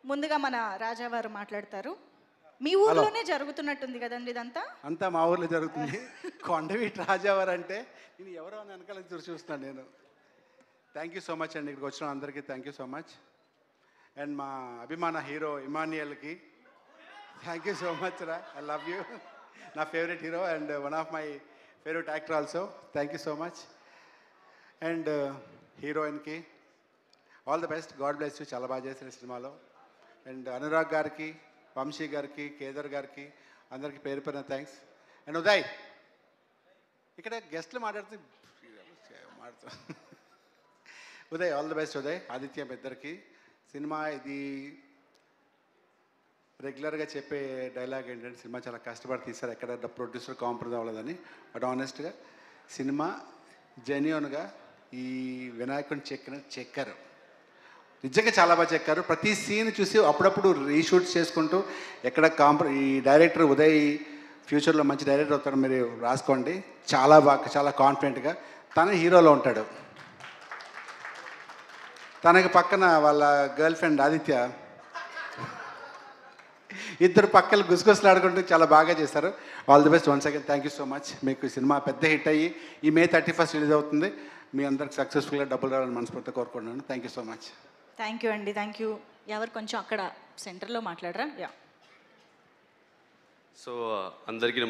ముందుగా మన రాజావారు మాట్లాడతారు మీ ఊర్లోనే జరుగుతున్నట్టుంది కదండి ఇదంతా అంతా మా ఊర్లో జరుగుతుంది కొండవీటి రాజావారు అంటే నేను ఎవరో అని వెనకాల చూసి చూస్తున్నాను నేను థ్యాంక్ యూ సో మచ్ అండి ఇక్కడికి వచ్చిన అందరికీ thank you so much and మా అభిమాన హీరో ఇమానియల్కి థ్యాంక్ యూ సో మచ్ రా ఐ లవ్ యూ నా favourite hero and one of my favourite actor also thank you so much and హీరోయిన్కి all the best God bless you చాలా బాగా చేసిన సినిమాలో అండ్ అనురాగ్ గారికి వంశీ గారికి కేదర్ గారికి అందరికి పేరు పేరున థ్యాంక్స్ అండ్ ఉదయ్ ఇక్కడ గెస్ట్లు మాట్లాడుతూ మాట్లాడుతూ Uday all the best Uday Aditya ఇద్దరికి సినిమా ఇది రెగ్యులర్గా చెప్పే డైలాగ్ ఏంటంటే సినిమా చాలా కష్టపడి తీశారు ఎక్కడ ప్రొడ్యూసర్ కాంప్రమైజ్ అవ్వలేదని బట్ ఆనెస్ట్గా సినిమా జెన్యున్గా ఈ వినాయకుడిని చెక్కిన చెక్కారు నిజంగా చాలా బాగా చెక్కారు ప్రతి సీన్ చూసి అప్పుడప్పుడు రీషూట్ చేసుకుంటూ ఎక్కడ కాంప్ర ఈ డైరెక్టర్ ఉదయ్ ఫ్యూచర్లో మంచి డైరెక్టర్ అవుతాడు మీరు రాసుకోండి చాలా బాగా చాలా కాన్ఫిడెంట్గా తన హీరోలో ఉంటాడు తనకి పక్కన వాళ్ళ గర్ల్ ఫ్రెండ్ ఆదిత్య ఇద్దరు పక్కలు గుసగుసలాడుకుంటూ చాలా బాగా చేశారు all the best one second thank you so much మీకు ఈ సినిమా పెద్ద హిట్ అయ్యి ఈ మే థర్టీ ఫస్ట్ రిలీజ్ అవుతుంది మీ అందరికి సక్సెస్ఫుల్గా డబ్బులు రావాలని మనస్ఫూర్తిగా కోరుకుంటున్నాను thank you so much thank you అండి థ్యాంక్ యూ ఎవరు కొంచెం అక్కడ సెంటర్లో మాట్లాడరా యా సో అందరికీ